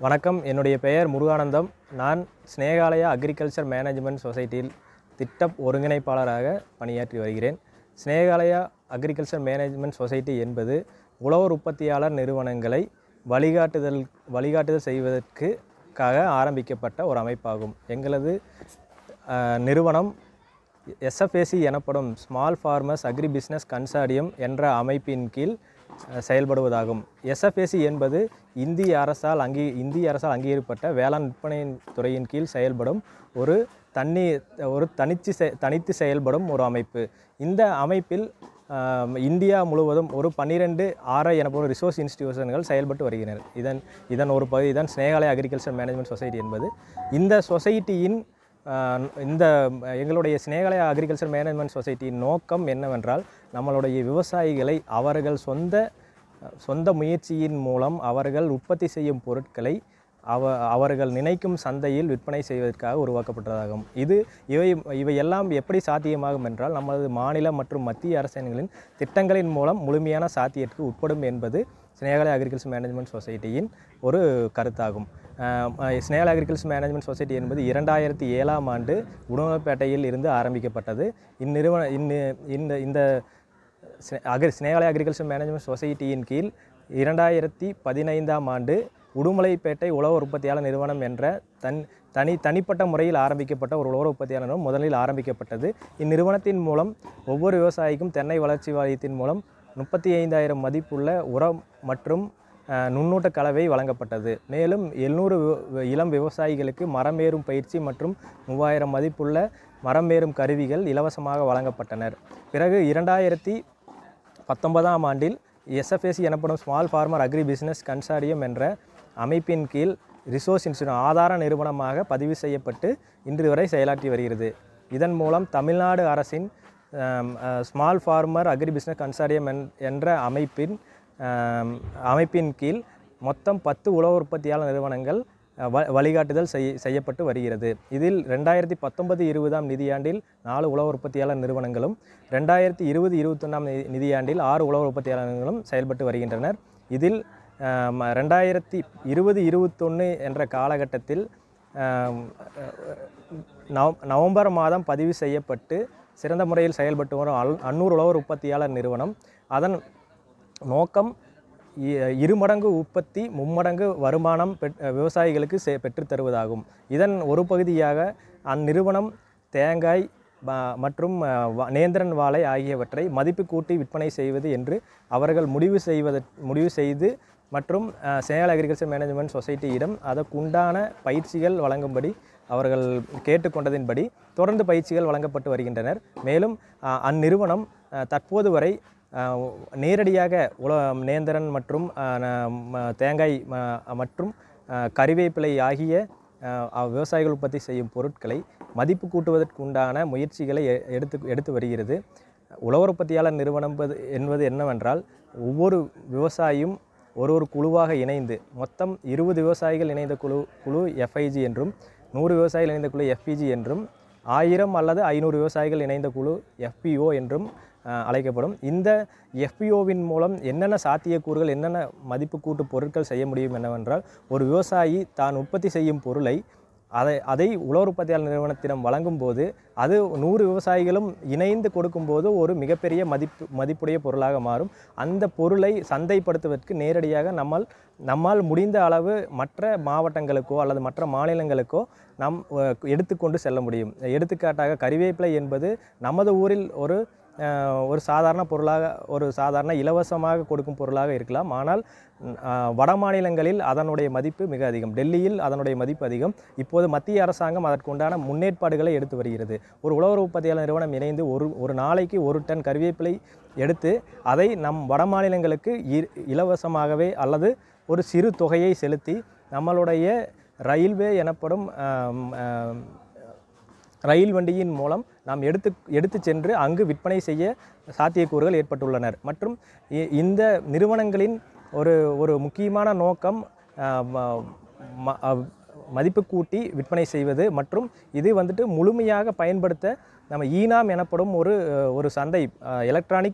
வணக்கம் என்னுடைய பெயர் முருகானந்தம் நான் ஸ்னேகாலயா அக்ரிகல்ச்சர் மேனேஜ்மெண்ட் சொசைட்டியில் திட்ட ஒருங்கிணைப்பாளராக பணியாற்றி வருகிறேன் ஸ்னேகாலயா அக்ரிகல்ச்சர் மேனேஜ்மெண்ட் சொசைட்டி என்பது உழவர் உற்பத்தியாளர் நிறுவனங்களை வழிகாட்டுதல் வழிகாட்டுதல் செய்வதற்காக ஆரம்பிக்கப்பட்ட ஒரு அமைப்பாகும் எங்களது அஹ், நிறுவனம் எஸ்எஃப்ஏசி எனப்படும் small farmers agri business consortium என்ற அமைப்பின் கீழ் அஹ், செயல்படுவதாகும் எஸ்எஃப்ஏசி என்பது இந்திய அரசால் அங்கீ இந்திய அரசால் அங்கீகரிக்கப்பட்ட வேளாண் விற்பனை துறையின் கீழ் செயல்படும் ஒரு தண்ணி ஒரு தனிச்சு செ தனித்து செயல்படும் ஒரு அமைப்பு இந்த அமைப்பில் ஆம், இந்தியா முழுவதும் ஒரு பன்னிரெண்டு ஆர்ஐ எனப்படும் ரிசோர்ஸ் இன்ஸ்டிடியூஷன்கள் செயல்பட்டு வருகின்றனர் இதன் இதன் ஒரு பகுதி தான் ஸ்னேகாலயா அக்ரிகல்ச்சர் மேனேஜ்மெண்ட் சொசைட்டி என்பது இந்த சொசைட்டியின் ஆ, இந்த எங்களுடைய ஸ்னேகாலயா அக்ரிகல்ச்சர் மேனேஜ்மெண்ட் சொசைட்டியின் நோக்கம் என்னவென்றால் நம்மளுடைய விவசாயிகளை அவர்கள் சொந்த சொந்த முயற்சியின் மூலம் அவர்கள் உற்பத்தி செய்யும் பொருட்களை அவ அவர்கள் நினைக்கும் சந்தையில் விற்பனை செய்வதற்காக உருவாக்கப்பட்டதாகும் இது இவை இவையெல்லாம் எப்படி சாத்தியமாகும் என்றால் நமது மாநில மற்றும் மத்திய அரசாங்கங்களின் திட்டங்களின் மூலம் முழுமையான சாத்தியத்திற்கு உட்படும் என்பது ஸ்னேகாலயா அக்ரிகல்ச்சர் மேனேஜ்மெண்ட் சொசைட்டியின் ஒரு கருத்தாகும் அஹ் ஸ்னேகல் அக்ரிகல்ச்சர் மேனேஜ்மெண்ட் சொசைட்டி என்பது இரண்டாயிரத்தி ஏழாம் ஆண்டு உணவுப்பேட்டையில் இருந்து ஆரம்பிக்கப்பட்டது இந்நிறுவன இந்நி இந்த இந்த ஸ்னே- அக்ரி ஸ்னேகாலயா அக்ரிகல்ச்சர் மேனேஜ்மெண்ட் சொசைட்டியின் கீழ் இரண்டாயிரத்தி பதினைந்தாம் ஆண்டு உடுமலைப்பேட்டை உழவர் உற்பத்தியாளர் நிறுவனம் என்ற தன் தனி தனிப்பட்ட முறையில் ஆரம்பிக்கப்பட்ட ஒரு உழவர் உற்பத்தியாளர் நிறுவனம் முதலில் ஆரம்பிக்கப்பட்டது இந்நிறுவனத்தின் மூலம் ஒவ்வொரு விவசாயிக்கும் தென்னை வளர்ச்சி வாரியத்தின் மூலம் முப்பத்தி ஐந்தாயிரம் மதிப்புள்ள உரம் மற்றும் அஹ், நுண்ணூட்ட கலவை வழங்கப்பட்டது மேலும் எழுநூறு இளம் விவசாயிகளுக்கு மரமேறும் பயிற்சி மற்றும் மூவாயிரம் மதிப்புள்ள மரமேறும் கருவிகள் இலவசமாக வழங்கப்பட்டனர் பிறகு இரண்டாயிரத்தி பத்தொன்பதாம் ஆண்டில் எஸ்எஃப்எஸ்சி எனப்படும் small farmer agri business consortium என்ற அமைப்பின் கீழ் ரிசோர்ஸ் இன்ஸ்டியூட் ஆதார நிறுவனமாக பதிவு செய்யப்பட்டு இன்று வரை செயலாற்றி வருகிறது இதன் மூலம் தமிழ்நாடு அரசின் small farmer agri business consortium என்- என்ற அமைப்பின் ஆம், அமைப்பின் கீழ் மொத்தம் பத்து உழவு உற்பத்தியாளர் நிறுவனங்கள் அஹ், வ வழிகாட்டுதல் செய் செய்யப்பட்டு வருகிறது இதில் ரெண்டாயிரத்தி பத்தொன்பது இருபதாம் நிதியாண்டில் நாலு உழவு உற்பத்தியாளர் நிறுவனங்களும் ரெண்டாயிரத்தி இருபது இருபத்தொன்னாம் நிதி நிதியாண்டில் ஆறு உழவு உற்பத்தியாளர்களும் செயல்பட்டு வருகின்றனர் இதில் ஆம், ரெண்டாயிரத்தி இருபது இருபத்தொன்று என்ற காலகட்டத்தில் ஆம், நவ நவம்பர் மாதம் பதிவு செய்யப்பட்டு சிறந்த முறையில் செயல்பட்டு வரும் அல் அன்னூர் உழவர் உற்பத்தியாளர் நிறுவனம் அதன் நோக்கம் இ- இருமடங்கு உற்பத்தி மும்மடங்கு வருமானம் பெற் விவசாயிகளுக்கு செ பெற்றுத் தருவதாகும் இதன் ஒரு பகுதியாக அந்நிறுவனம் தேங்காய் ப- மற்றும் அஹ், வ- நேந்திரன் வாழை ஆகியவற்றை மதிப்பு கூட்டி விற்பனை செய்வது என்று அவர்கள் முடிவு செய்வத முடிவு செய்து மற்றும் அஹ், சேனல் அக்ரிகல்ச்சர் மேனேஜ்மெண்ட் சொசைட்டியிடம் அதற்குண்டான பயிற்சிகள் வழங்கும்படி அவர்கள் கேட்டுக்கொண்டதின்படி தொடர்ந்து பயிற்சிகள் வழங்கப்பட்டு வருகின்றனர் மேலும் அஹ், அந்நிறுவனம் அஹ், தற்போது வரை அஹ், நேரடியாக உல நேந்திரன் மற்றும் அஹ், ந- ம- தேங்காய் ம- மற்றும் அஹ், கறிவேப்பிலை ஆகிய அஹ், அவ் விவசாயிகள் உற்பத்தி செய்யும் பொருட்களை மதிப்பு கூட்டுவதற்குண்டான முயற்சிகளை எ- எடுத்து எடுத்து வருகிறது உழவர் உற்பத்தியாளர் நிறுவனம் என்பது- என்பது என்னவென்றால் ஒவ்வொரு விவசாயியும் ஒரு ஒரு குழுவாக இணைந்து மொத்தம் இருபது விவசாயிகள் இணைந்த குழு குழு எஃப்ஐஜி என்றும் நூறு விவசாயிகள் இணைந்த குழு எஃபிஜி என்றும் ஆயிரம் அல்லது ஐநூறு விவசாயிகள் இணைந்த குழு எஃபிஓ என்றும் அஹ், அழைக்கப்படும் இந்த எஃபிஓவின் மூலம் என்னென்ன சாத்தியக்கூறுகள் என்னென்ன மதிப்பு கூட்டு பொருட்கள் செய்ய முடியும் என்னவென்றால் ஒரு விவசாயி தான் உற்பத்தி செய்யும் பொருளை அதை அதை உழவர் உற்பத்தியாளர் நிறுவனத்திடம் வழங்கும்போது அது நூறு விவசாயிகளும் இணைந்து கொடுக்கும்போது ஒரு மிகப்பெரிய மதிப்பு மதிப்புடைய பொருளாக மாறும் அந்த பொருளை சந்தைப்படுத்துவதற்கு நேரடியாக நம்மால் நம்மால் முடிந்த அளவு மற்ற மாவட்டங்களுக்கோ அல்லது மற்ற மாநிலங்களுக்கோ நாம் அஹ், எடுத்துக்கொண்டு செல்ல முடியும் எடுத்துக்காட்டாக கறிவேப்பிலை என்பது நமது ஊரில் ஒரு அஹ், ஒரு சாதாரண பொருளாக ஒரு சாதாரண இலவசமாக கொடுக்கும் பொருளாக இருக்கலாம் ஆனால் ம், அஹ், வட மாநிலங்களில் அதனுடைய மதிப்பு மிக அதிகம் டெல்லியில் அதனுடைய மதிப்பு அதிகம் இப்போது மத்திய அரசாங்கம் அதற்குண்டான முன்னேற்பாடுகளை எடுத்து வருகிறது ஒரு உழவர் உற்பத்தியாளர் நிறுவனம் இணைந்து ஒரு ஒரு நாளைக்கு ஒரு டன் கறிவேப்பிலை எடுத்து அதை நம் வட மாநிலங்களுக்கு இ- இலவசமாகவே அல்லது ஒரு சிறு தொகையை செலுத்தி நம்மளுடைய ரயில்வே எனப்படும் ஆம், ஆம், ரயில் வண்டியின் மூலம் நாம் எடுத்து எடுத்து சென்று அங்கு விற்பனை செய்ய சாத்தியக்கூறுகள் ஏற்பட்டுள்ளனர் மற்றும் இ- இந்த நிறுவனங்களின் ஒரு ஒரு முக்கியமான நோக்கம் ஆஹ், ம- ம- அஹ், மதிப்பு கூட்டி விற்பனை செய்வது மற்றும் இது வந்துட்டு முழுமையாக பயன்படுத்த நம்ம ஈனாம் எனப்படும் ஒரு ஒரு சந்தை எலக்ட்ரானிக்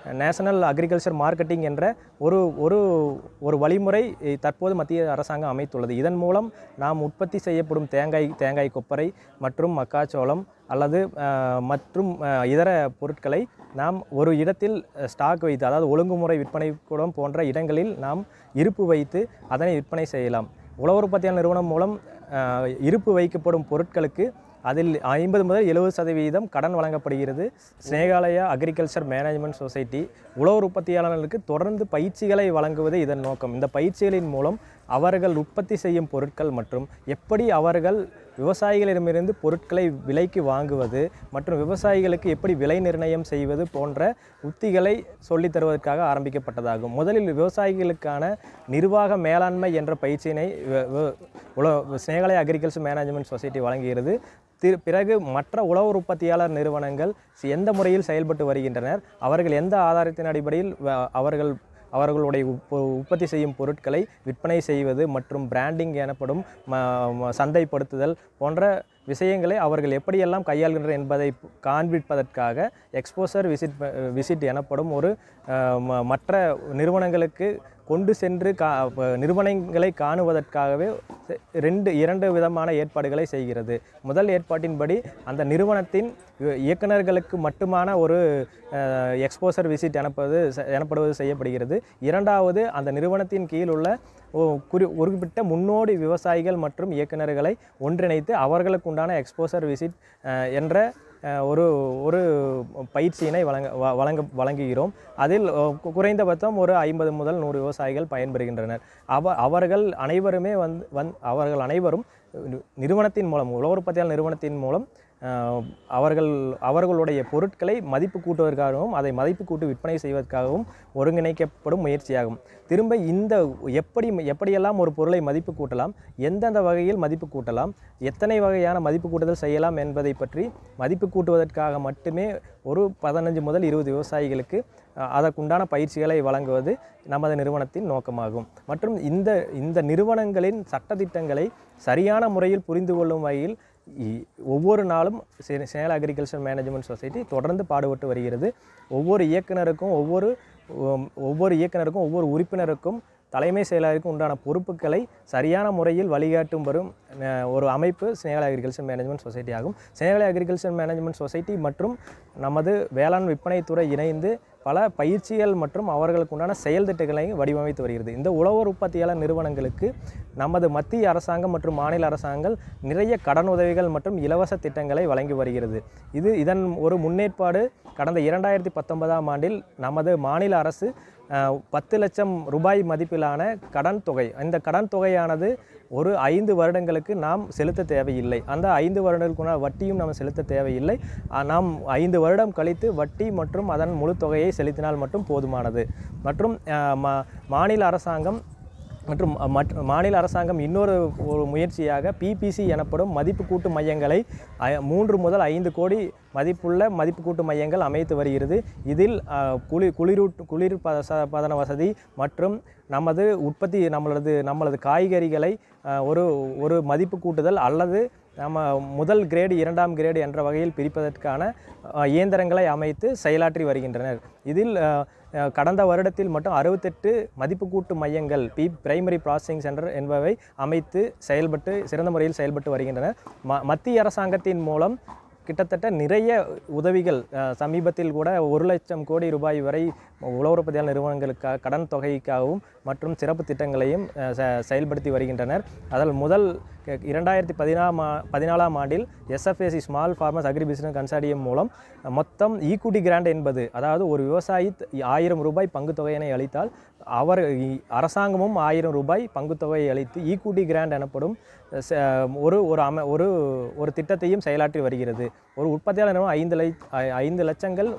நேஷனல் அக்ரிகல்ச்சர் மார்க்கெட்டிங் என்ற ஒரு ஒரு ஒரு வழிமுறை இ- தற்போது மத்திய அரசாங்கம் அமைத்துள்ளது இதன் மூலம் நாம் உற்பத்தி செய்யப்படும் தேங்காய் தேங்காய் கொப்பரை மற்றும் மக்காச்சோளம் அல்லது அஹ், மற்றும் அஹ், இதர பொருட்களை நாம் ஒரு இடத்தில் ஸ்டாக் வைத்து அதாவது ஒழுங்குமுறை விற்பனை கூடம் போன்ற இடங்களில் நாம் இருப்பு வைத்து அதனை விற்பனை செய்யலாம் உழவர் உற்பத்தியாளர் நிறுவனம் மூலம் அஹ், இருப்பு வைக்கப்படும் பொருட்களுக்கு அதில் ஐம்பது முதல் எழுபது சதவீதம் கடன் வழங்கப்படுகிறது ஸ்னேகாலயா அக்ரிகல்ச்சர் மேனேஜ்மெண்ட் சொசைட்டி உழவர் உற்பத்தியாளர்களுக்கு தொடர்ந்து பயிற்சிகளை வழங்குவது இதன் நோக்கம் இந்த பயிற்சிகளின் மூலம் அவர்கள் உற்பத்தி செய்யும் பொருட்கள் மற்றும் எப்படி அவர்கள் விவசாயிகளிடமிருந்து பொருட்களை விலைக்கு வாங்குவது மற்றும் விவசாயிகளுக்கு எப்படி விலை நிர்ணயம் செய்வது போன்ற உத்திகளை சொல்லித் தருவதற்காக ஆரம்பிக்கப்பட்டதாகும் முதலில் விவசாயிகளுக்கான நிர்வாக மேலாண்மை என்ற பயிற்சியினை வ- வ- உல ஸ்னேகாலயா அக்ரிகல்ச்சர் மேனேஜ்மெண்ட் சொசைட்டி வழங்குகிறது திரு பிறகு மற்ற உழவர் உற்பத்தியாளர் நிறுவனங்கள் எந்த முறையில் செயல்பட்டு வருகின்றனர் அவர்கள் எந்த ஆதாரத்தின் அடிப்படையில் வ- அவர்கள் அவர்களுடைய உற்ப- உற்பத்தி செய்யும் பொருட்களை விற்பனை செய்வது மற்றும் பிராண்டிங் எனப்படும் ம- ம- சந்தைப்படுத்துதல் போன்ற விஷயங்களை அவர்கள் எப்படியெல்லாம் கையாள்கின்றனர் என்பதை காண்பிப்பதற்காக எக்ஸ்போசர் விசிட் விசிட் எனப்படும் ஒரு அஹ், ம- மற்ற நிறுவனங்களுக்கு கொண்டு சென்று கா ப- நிறுவனங்களை காணுவதற்காகவே செ- ரெண்டு இரண்டு விதமான ஏற்பாடுகளை செய்கிறது முதல் ஏற்பாட்டின்படி அந்த நிறுவனத்தின் இ- இயக்குனர்களுக்கு மட்டுமான ஒரு எக்ஸ்போசர் விசிட் எனப்படுவது செ- எனப்படுவது செய்யப்படுகிறது இரண்டாவது அந்த நிறுவனத்தின் கீழ் உள்ள ஒ- குறி குறிப்பிட்ட முன்னோடி விவசாயிகள் மற்றும் இயக்குனர்களை ஒன்றிணைத்து அவர்களுக்கு உண்டான எக்ஸ்போசர் விசிட் என்ற அஹ், ஒரு ஒரு பயிற்சியினை வழங்க வ- வழங்க வழங்குகிறோம் அதில் அஹ், கு- குறைந்தபட்சம் ஒரு ஐம்பது முதல் நூறு விவசாயிகள் பயன்பெறுகின்றனர் அவ அவர்கள் அனைவருமே வந்து வந் அவர்கள் அனைவரும் நி- நிறுவனத்தின் மூலம் உழவர் உற்பத்தியாளர் நிறுவனத்தின் மூலம் அஹ், அவர்கள் அவர்களுடைய பொருட்களை மதிப்பு கூட்டுவதற்காகவும் அதை மதிப்பு கூட்டி விற்பனை செய்வதற்காகவும் ஒருங்கிணைக்கப்படும் முயற்சியாகும் திரும்ப இந்த எப்படி எப்படியெல்லாம் ஒரு பொருளை மதிப்பு கூட்டலாம் எந்தெந்த வகையில் மதிப்பு கூட்டலாம் எத்தனை வகையான மதிப்பு கூட்டுதல் செய்யலாம் என்பதை பற்றி மதிப்பு கூட்டுவதற்காக மட்டுமே ஒரு பதினஞ்சு முதல் இருபது விவசாயிகளுக்கு அஹ், அதற்குண்டான பயிற்சிகளை வழங்குவது நமது நிறுவனத்தின் நோக்கமாகும் மற்றும் இந்த இந்த நிறுவனங்களின் சட்டதிட்டங்களை சரியான முறையில் புரிந்து கொள்ளும் வகையில் இ- ஒவ்வொரு நாளும் சே- சேல அக்ரிகல்ச்சர் மேனேஜ்மெண்ட் சொசைட்டி தொடர்ந்து பாடுபட்டு வருகிறது ஒவ்வொரு இயக்குனருக்கும் ஒவ்வொரு உம், ஒவ்வொரு இயக்குனருக்கும் ஒவ்வொரு உறுப்பினருக்கும் தலைமை செயலாளருக்கும் உண்டான பொறுப்புகளை சரியான முறையில் வழிகாட்டும் வரும் அஹ், ஒரு அமைப்பு ஸ்னேகல அக்ரிகல்ச்சர் மேனேஜ்மெண்ட் சொசைட்டி ஆகும் ஸ்னேகல அக்ரிகல்ச்சர் மேனேஜ்மெண்ட் சொசைட்டி மற்றும் நமது வேளாண் விற்பனைத்துறை இணைந்து பல பயிற்சிகள் மற்றும் அவர்களுக்கு உண்டான செயல் திட்டங்களை வடிவமைத்து வருகிறது இந்த உழவர் உற்பத்தியாளர் நிறுவனங்களுக்கு நமது மத்திய அரசாங்கம் மற்றும் மாநில அரசாங்கங்கள் நிறைய கடன் உதவிகள் மற்றும் இலவச திட்டங்களை வழங்கி வருகிறது இது இதன் ஒரு முன்னேற்பாடு கடந்த இரண்டாயிரத்தி பத்தொன்பதாம் ஆண்டில் நமது மாநில அரசு அஹ், பத்து லட்சம் ரூபாய் மதிப்பிலான கடன் தொகை இந்த கடன் தொகையானது ஒரு ஐந்து வருடங்களுக்கு நாம் செலுத்த தேவையில்லை அந்த ஐந்து வருடங்களுக்குள்ள வட்டியும் நாம் செலுத்த தேவையில்லை அஹ், நாம் ஐந்து வருடம் கழித்து வட்டி மற்றும் அதன் முழு தொகையை செலுத்தினால் மட்டும் போதுமானது மற்றும் அஹ், மா- மாநில அரசாங்கம் மற்றும் மற்ற மாநில அரசாங்கம் இன்னொரு ஒரு முயற்சியாக பிபிசி எனப்படும் மதிப்பு கூட்டு மையங்களை ஐ- மூன்று முதல் ஐந்து கோடி மதிப்புள்ள மதிப்பு கூட்டு மையங்கள் அமைத்து வருகிறது இதில் அஹ், குளிர் குளிரூட் குளிர் பத பதன வசதி மற்றும் நமது உற்பத்தி நம்மளது நம்மளது காய்கறிகளை அஹ், ஒரு ஒரு மதிப்பு கூட்டுதல் அல்லது நம்ம முதல் கிரேடு இரண்டாம் கிரேடு என்ற வகையில் பிரிப்பதற்கான அஹ், இயந்திரங்களை அமைத்து செயலாற்றி வருகின்றனர் இதில் அஹ், அஹ், கடந்த வருடத்தில் மட்டும் அறுபத்தெட்டு மதிப்பு கூட்டு மையங்கள் பி பிரைமரி ப்ராசஸிங் சென்டர் என்பவை அமைத்து செயல்பட்டு சிறந்த முறையில் செயல்பட்டு வருகின்றன ம மத்திய அரசாங்கத்தின் மூலம் கிட்டத்தட்ட நிறைய உதவிகள் அஹ், சமீபத்தில் கூட ஒரு லட்சம் கோடி ரூபாய் வரை உழவர் உற்பத்தியாளர் நிறுவனங்களுக்காக கடன் தொகைக்காகவும் மற்றும் சிறப்பு திட்டங்களையும் அஹ், செ- செயல்படுத்தி வருகின்றனர் அதில் முதல் க- இரண்டாயிரத்தி பதினாம் ஆ- பதினாலாம் ஆண்டில் SFAC small farmers agri business consortium மூலம் அஹ், மொத்தம் ஈக்குட்டி கிராண்ட் என்பது அதாவது ஒரு விவசாயி த- ஆயிரம் ரூபாய் பங்குத் தொகையினை அளித்தால் அவர் இ- அரசாங்கமும் ஆயிரம் ரூபாய் பங்குத் தொகையை அளித்து ஈக்குட்டி கிராண்ட் எனப்படும் ச- ஒரு ஒரு அம ஒரு ஒரு திட்டத்தையும் செயலாற்றி வருகிறது ஒரு உற்பத்தியாளர் நிறுவனம் ஐந்து லை ஐ- ஐந்து லட்சங்கள்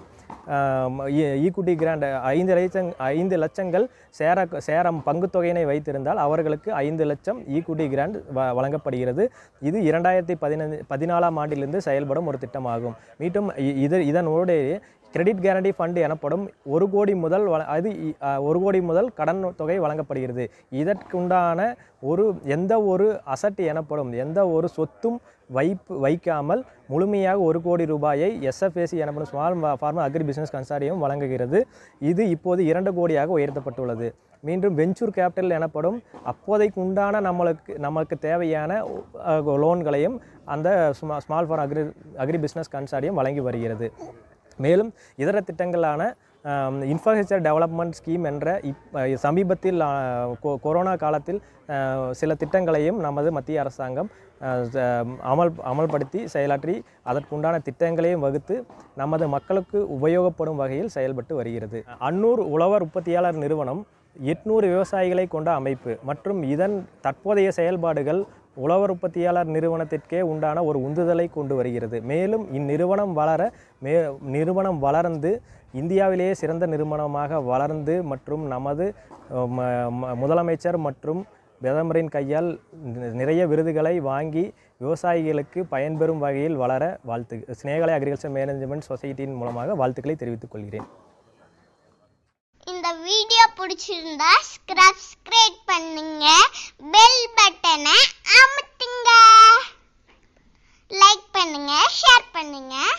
ஈக்குட்டி கிராண்ட் ஐந்து லட்சங் ஐந்து லட்சங்கள் சேர சேரம் பங்குத் தொகையினை வைத்திருந்தால் அவர்களுக்கு ஐந்து லட்சம் ஈக்குட்டி கிராண்ட் வ வழங்கப்படுகிறது இது இரண்டாயிரத்தி பதினஞ்சு பதினாலாம் ஆண்டிலிருந்து செயல்படும் ஒரு திட்டமாகும் மீண்டும் இ- இது இதனோடு கிரெடிட் கேரண்டி ஃபண்ட் எனப்படும் ஒரு கோடி முதல் வழ அது இ- அஹ், ஒரு கோடி முதல் கடன் தொகை வழங்கப்படுகிறது இதற்குண்டான ஒரு எந்த ஒரு அசட் எனப்படும் எந்த ஒரு சொத்தும் வைப்பு வைக்காமல் முழுமையாக ஒரு கோடி ரூபாயை எஸ்எஃப்ஏசி எனப்படும் small farmer agri business consortium வழங்குகிறது இது இப்போது இரண்டு கோடியாக உயர்த்தப்பட்டுள்ளது மீண்டும் வெஞ்சூர் கேபிட்டல் எனப்படும் அப்போதைக்கு உண்டான நம்மளுக்கு நமக்கு தேவையான அஹ், லோன்களையும் அந்த ஸ்மா ஸ்மால் ஃபார் அக்ரி அக்ரி பிஸ்னஸ் கன்சாரியம் வழங்கி வருகிறது மேலும் இதர திட்டங்களான இன்ஃப்ராஸ்ட்ரக்சர் டெவலப்மெண்ட் ஸ்கீம் என்ற இப் அஹ், சமீபத்தில் அஹ், கொ- கொரோனா காலத்தில் அஹ், சில திட்டங்களையும் நமது மத்திய அரசாங்கம் அஹ், ச- அமல் அமல்படுத்தி செயலாற்றி அதற்குண்டான திட்டங்களையும் வகுத்து நமது மக்களுக்கு உபயோகப்படும் வகையில் செயல்பட்டு வருகிறது அன்னூர் உழவர் உற்பத்தியாளர் நிறுவனம் எட்நூறு விவசாயிகளை கொண்ட அமைப்பு மற்றும் இதன் தற்போதைய செயல்பாடுகள் உழவர் உற்பத்தியாளர் நிறுவனத்திற்கே உண்டான ஒரு உந்துதலை கொண்டு வருகிறது மேலும் இந்நிறுவனம் வளர மே நிறுவனம் வளர்ந்து இந்தியாவிலேயே சிறந்த நிறுவனமாக வளர்ந்து மற்றும் நமது அஹ், ம- ம- முதலமைச்சர் மற்றும் பிரதமரின் கையால் நி- நிறைய விருதுகளை வாங்கி விவசாயிகளுக்கு பயன்பெறும் வகையில் வளர வாழ்த்து ஸ்னேகலை அக்ரிகல்ச்சர் மேனேஜ்மெண்ட் சொசைட்டியின் மூலமாக வாழ்த்துக்களை தெரிவித்துக் கொள்கிறேன் இந்த வீடியோ பிடிச்சிருந்தா சப்ஸ்கிரைப் பண்ணுங்க பெல் பட்டனை அமுத்துங்க லைக் பண்ணுங்க ஷேர் பண்ணுங்க